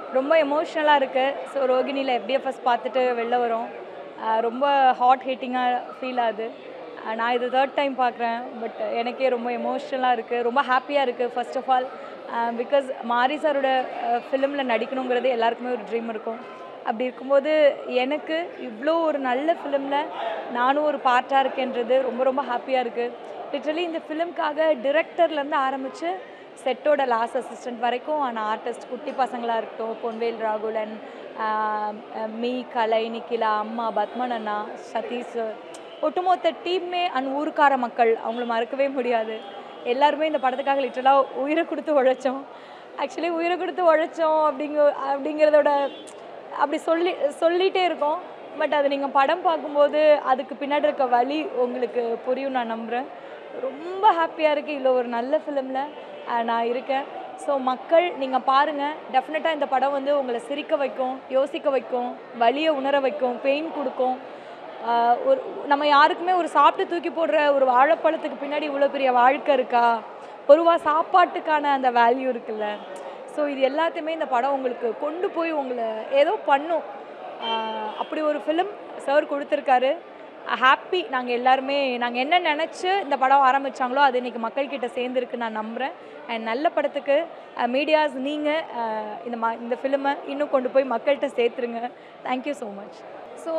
ரொம்ப எமோஷ்னலாக இருக்குது ஸோ ரோகிணியில் எஃப்டிஎஃப்எஸ் பார்த்துட்டு வெளில வரோம் அஹ் ரொம்ப ஹாட் ஹீட்டிங்காக ஃபீல் ஆகுது அஹ் நான் இது தேர்ட் டைம் பார்க்குறேன் பட் எனக்கே ரொம்ப எமோஷ்னலாக இருக்குது ரொம்ப ஹாப்பியாக இருக்குது ஃபர்ஸ்ட் ஆஃப் ஆல் பிகாஸ் மாரி சாரோட ஃபிலிமில் நடிக்கணுங்கிறது எல்லாருக்குமே ஒரு ட்ரீம் இருக்கும் அப்படி இருக்கும்போது எனக்கு இவ்வளோ ஒரு நல்ல ஃபிலிமில் நானும் ஒரு பார்ட்டாக இருக்கேன்றது ரொம்ப ரொம்ப ஹாப்பியாக இருக்குது லிட்ரலி இந்த ஃபிலிம்க்காக டிரெக்டர்லேருந்து ஆரம்பித்து செட்டோட லாஸ்ட் அசிஸ்டன்ட் வரைக்கும் ஆன ஆர்டிஸ்ட் குட்டி பசங்களாக இருக்கட்டும் பொன்வேல் ராகுலன் ஆஹ் அஹ் மீ கலை நிக்கிலா அம்மா பத்மன் அண்ணா சதீஷ் ஒட்டுமொத்த டீம்மே அண்ட் ஊருக்கார மக்கள் அவங்கள மறக்கவே முடியாது எல்லாருமே இந்த படத்துக்காக லிட்டரலாக உயிரை கொடுத்து உழைச்சோம் ஆக்சுவலி உயிரை கொடுத்து உழைச்சோம் அப்படிங்க அப்படிங்கிறதோட அப்படி சொல்லி சொல்லிகிட்டே இருக்கோம் பட் அது நீங்கள் படம் பார்க்கும்போது அதுக்கு பின்னாடி இருக்க வழி உங்களுக்கு புரியும் நான் நம்புகிறேன் ரொம்ப ஹாப்பியாக இருக்குது இல்லை ஒரு நல்ல ஃபிலிமில் நான் இருக்கேன் ஸோ மக்கள் நீங்கள் பாருங்கள் டெஃபினட்டாக இந்த படம் வந்து உங்களை சிரிக்க வைக்கும் யோசிக்க வைக்கும் வலியை உணர வைக்கும் பெயின் கொடுக்கும் ஆஹ் ஒரு நம்ம யாருக்குமே ஒரு சாப்பிட்டு தூக்கி போடுற ஒரு வாழைப்பழத்துக்கு பின்னாடி இவ்வளோ பெரிய வாழ்க்கை இருக்கா பொதுவா சாப்பாட்டுக்கான அந்த வேல்யூ இருக்குல்ல ஸோ இது எல்லாத்தையுமே இந்த படம் உங்களுக்கு கொண்டு போய் உங்களை ஏதோ பண்ணும் ஆஹ் அப்படி ஒரு ஃபிலிம் சார் கொடுத்துருக்காரு ஹாப்பி நாங்கள் எல்லாருமே நாங்கள் என்ன நினச்சி இந்த படம் ஆரம்பித்தாங்களோ அது இன்றைக்கி மக்கள்கிட்ட சேர்ந்துருக்கு நான் நம்புகிறேன் அண்ட் நல்ல படத்துக்கு மீடியாஸ் நீங்கள் இந்த மா இந்த ஃபிலிமை இன்னும் கொண்டு போய் மக்கள்கிட்ட சேர்த்துருங்க தேங்க்யூ ஸோ மச் ஸோ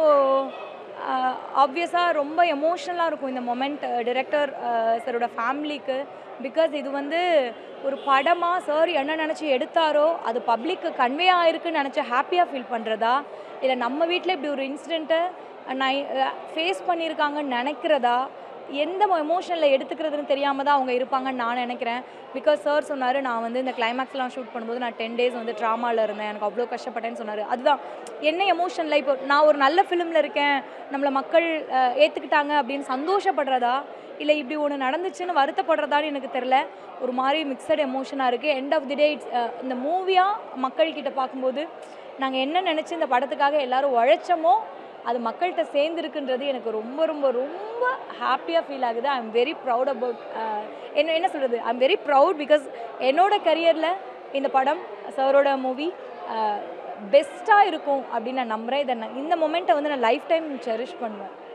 ஆப்வியஸாக ரொம்ப எமோஷ்னலாக இருக்கும் இந்த மொமெண்ட் டிரெக்டர் சரோட ஃபேமிலிக்கு பிகாஸ் இது வந்து ஒரு படமாக சார் என்ன நினச்சி எடுத்தாரோ அது பப்ளிக்கு கன்வே ஆயிருக்குன்னு நினச்சி ஹாப்பியாக ஃபீல் பண்ணுறதா இல்லை நம்ம வீட்டில் இப்படி ஒரு இன்சிடெண்ட்டை நான் ஃபேஸ் பண்ணியிருக்காங்கன்னு நினைக்கிறதா எந்த எமோஷனில் எடுத்துக்கிறதுன்னு தெரியாமல் தான் அவங்க இருப்பாங்கன்னு நான் நினைக்கிறேன் பிகாஸ் சார் சொன்னார் நான் வந்து இந்த கிளைமேக்ஸ்லாம் ஷூட் பண்ணும்போது நான் டென் டேஸ் வந்து ட்ராமாவில் இருந்தேன் எனக்கு அவ்வளோ கஷ்டப்பட்டேன்னு சொன்னார் அதுதான் என்ன எமோஷனில் இப்போ நான் ஒரு நல்ல ஃபிலிமில் இருக்கேன் நம்மளை மக்கள் அஹ், ஏற்றுக்கிட்டாங்க அப்படின்னு சந்தோஷப்படுறதா இல்லை இப்படி ஒன்று நடந்துச்சுன்னு வருத்தப்படுறதான்னு எனக்கு தெரில ஒரு மாதிரி மிக்சட் எமோஷனாக இருக்குது end of the day it's இந்த மூவியாக மக்கள்கிட்ட பார்க்கும்போது நாங்கள் என்ன நினச்சி இந்த படத்துக்காக எல்லாரும் உழைச்சோமோ அது மக்கள்கிட்ட சேர்ந்துருக்குன்றது எனக்கு ரொம்ப ரொம்ப ரொம்ப ஹாப்பியாக ஃபீல் ஆகுது I am very proud about என்ன என்ன சொல்கிறது I am very proud because என்னோட கரியரில் இந்த படம் சாரோட மூவி பெஸ்ட்டாக இருக்கும் அப்படின்னு நான் நம்புகிறேன் இதை நான் இந்த மொமெண்ட்டை வந்து நான் லைஃப் டைம் செரிஷ் பண்ணுவேன்